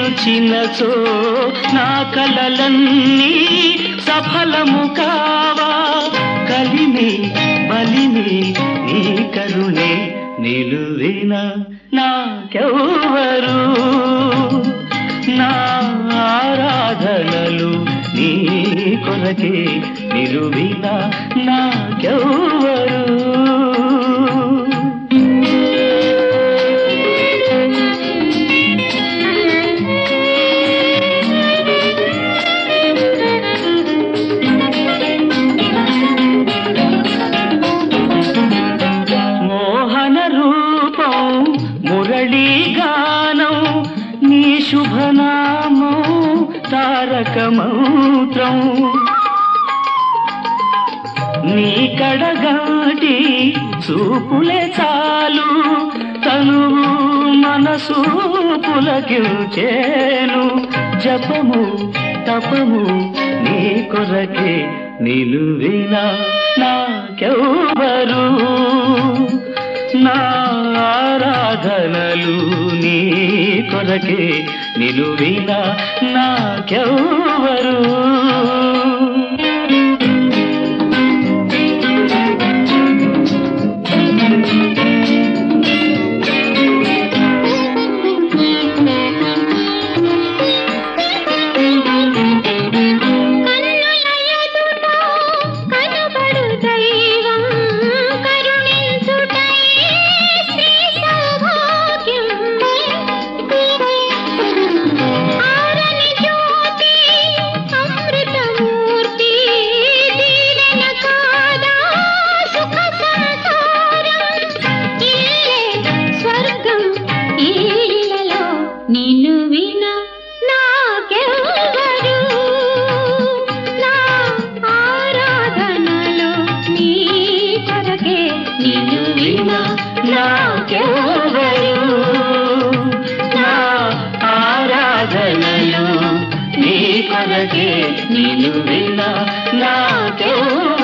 నిలుచినచో నా కలలన్నీ సఫలము కావా కలిమి బలిమి నీ కరుణే నిలువిన నాకెవ్వరు నా ఆరాధనలు నీ కొరకే నిలువిన నాకెవ్వరు మోహన రూపం మురళీ గానం నీ శుభనామం తారక మంత్రం నీ కడగాటి చూపులే చాలు తనువు మనసు పులకించేను జపము తపము నీ కొరకే నిలువిన నాకెవ్వరు నా ఆరాధనలు నీ కొరకే నిలువిన నాకెవ్వరు కన్నుల ఎదుట కనబడు దైవం కరుణించుటై శ్రీ సౌభాగ్యం ఆరని జ్యోతి అమృతమూర్తి దీవెన కాదా సుఖ సంసారం ఇల్లే స్వర్గం ఈ ఇల్లలో నిన్ను వినా నాకెవ్వరు నా ఆరాధనలు నీ కొరకే నిన్ను వినా నాకెవ్వరు నా ఆరాధనలు నీ కొరకే నిలువిన నాకెవ్వరు